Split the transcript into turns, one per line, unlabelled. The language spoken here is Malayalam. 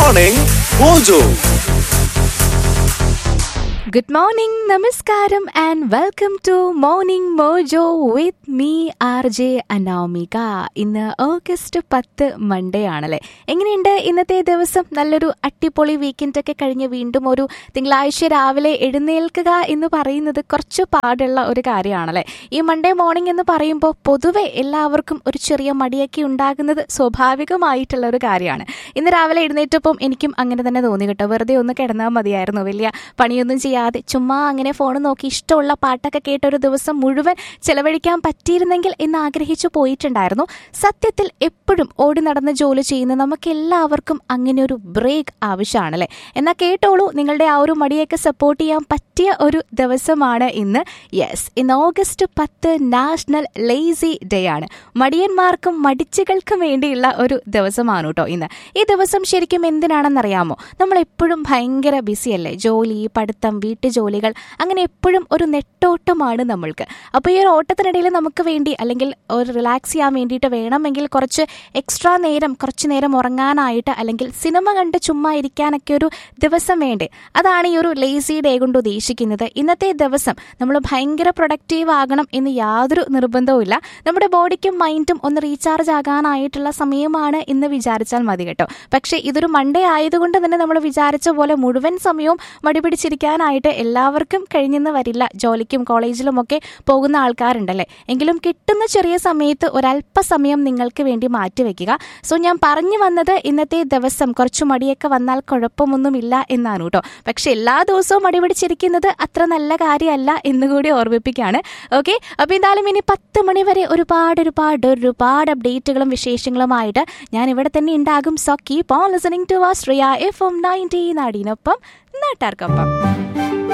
Morning Mojo.
ഗുഡ് മോർണിംഗ് നമസ്കാരം and welcome to morning mojo with me R J Anamika ഇന്ന് ഓഗസ്റ്റ് പത്ത് മൺഡേ ആണല്ലേ എങ്ങനെയുണ്ട് ഇന്നത്തെ ദിവസം നല്ലൊരു അട്ടിപ്പൊളി വീക്കെൻഡ് ഒക്കെ കഴിഞ്ഞ് വീണ്ടും ഒരു തിങ്കളാഴ്ച രാവിലെ എഴുന്നേൽക്കുക എന്ന് പറയുന്നത് കുറച്ച് പാടുള്ള ഒരു കാര്യമാണല്ലേ ഈ മൺഡേ മോർണിംഗ് എന്ന് പറയുമ്പോൾ പൊതുവെ എല്ലാവർക്കും ഒരു ചെറിയ മടിയൊക്കെ ഉണ്ടാകുന്നത് സ്വാഭാവികമായിട്ടുള്ള ഒരു കാര്യമാണ് ഇന്ന് രാവിലെ എഴുന്നേറ്റപ്പം എനിക്കും അങ്ങനെ തന്നെ തോന്നി കേട്ടോ വെറുതെ ഒന്ന് കിടന്നാൽ മതിയായിരുന്നു വലിയ പണിയൊന്നും ചെയ്യാതെ ചുമ്മാ അങ്ങനെ ഫോൺ നോക്കി ഇഷ്ടമുള്ള പാട്ടൊക്കെ കേട്ട ഒരു ദിവസം മുഴുവൻ ചെലവഴിക്കാൻ പറ്റിയിരുന്നെങ്കിൽ എന്ന് ആഗ്രഹിച്ചു പോയിട്ടുണ്ടായിരുന്നു സത്യത്തിൽ എപ്പോഴും ഓടി നടന്ന് ജോലി ചെയ്യുന്ന നമുക്ക് എല്ലാവർക്കും അങ്ങനെ ഒരു ബ്രേക്ക് ആവശ്യമാണല്ലേ എന്നാൽ കേട്ടോളൂ നിങ്ങളുടെ ആ ഒരു മടിയൊക്കെ സപ്പോർട്ട് ചെയ്യാൻ പറ്റിയ ഒരു ദിവസമാണ് ഇന്ന് യെസ് ഇന്ന് ഓഗസ്റ്റ് പത്ത് നാഷണൽ ലേസി ഡേ ആണ് മടിയന്മാർക്കും മടിച്ചുകൾക്കും വേണ്ടിയുള്ള ഒരു ദിവസമാണ് കേട്ടോ ഇന്ന് ഈ ദിവസം ശരിക്കും എന്തിനാണെന്നറിയാമോ നമ്മൾ എപ്പോഴും ഭയങ്കര ബിസിയല്ലേ ജോലി പഠിത്തം വീട്ടുജോലികൾ അങ്ങനെ എപ്പോഴും ഒരു നെട്ടോട്ടമാണ് നമ്മൾക്ക് അപ്പോൾ ഈ ഒരു ഓട്ടത്തിനിടയിൽ നമുക്ക് വേണ്ടി അല്ലെങ്കിൽ ഒരു റിലാക്സ് ചെയ്യാൻ വേണ്ടിയിട്ട് വേണമെങ്കിൽ കുറച്ച് എക്സ്ട്രാ നേരം കുറച്ച് നേരം ഉറങ്ങാനായിട്ട് അല്ലെങ്കിൽ സിനിമ കണ്ട് ചുമ്മാ ഇരിക്കാനൊക്കെ ഒരു ദിവസം വേണ്ടേ അതാണ് ഈ ഒരു ലേസി ഡേ കൊണ്ട് ഉദ്ദേശിക്കുന്നത് ഇന്നത്തെ ദിവസം നമ്മൾ ഭയങ്കര പ്രൊഡക്റ്റീവ് ആകണം എന്ന് യാതൊരു നിർബന്ധവുമില്ല നമ്മുടെ ബോഡിക്കും മൈൻഡും ഒന്ന് റീചാർജ് ആകാനായിട്ടുള്ള സമയമാണ് എന്ന് വിചാരിച്ചാൽ മതി കേട്ടോ പക്ഷേ ഇതൊരു മൺഡേ ആയതുകൊണ്ട് തന്നെ നമ്മൾ വിചാരിച്ച പോലെ മുഴുവൻ സമയവും മടി പിടിച്ചിരിക്കാനായിട്ട് എല്ലാവർക്കും കഴിഞ്ഞെന്ന് വരില്ല ജോലിക്കും കോളേജിലും ഒക്കെ പോകുന്ന ആൾക്കാരുണ്ടല്ലേ എങ്കിലും കിട്ടുന്ന ചെറിയ സമയത്ത് ഒരല്പസമയം നിങ്ങൾക്ക് വേണ്ടി മാറ്റിവെക്കുക സോ ഞാൻ പറഞ്ഞു വന്നത് ഇന്നത്തെ ദിവസം കുറച്ച് മടിയൊക്കെ വന്നാൽ കുഴപ്പമൊന്നുമില്ല എന്നാണ് കേട്ടോ പക്ഷെ എല്ലാ ദിവസവും മടി പിടിച്ചിരിക്കുന്നത് അത്ര നല്ല കാര്യമല്ല എന്നുകൂടി ഓർമ്മിപ്പിക്കുകയാണ് ഓക്കെ അപ്പോൾ എന്തായാലും ഇനി പത്ത് മണി വരെ ഒരുപാട് ഒരുപാട് ഒരുപാട് അപ്ഡേറ്റുകളും വിശേഷങ്ങളുമായിട്ട് ഞാൻ ഇവിടെ തന്നെ ഉണ്ടാകും so keep on listening to വാസ് റിയ എഫ് എം നയൻറ്റീൻ നാടിനൊപ്പം നാട്ടാർക്കൊപ്പം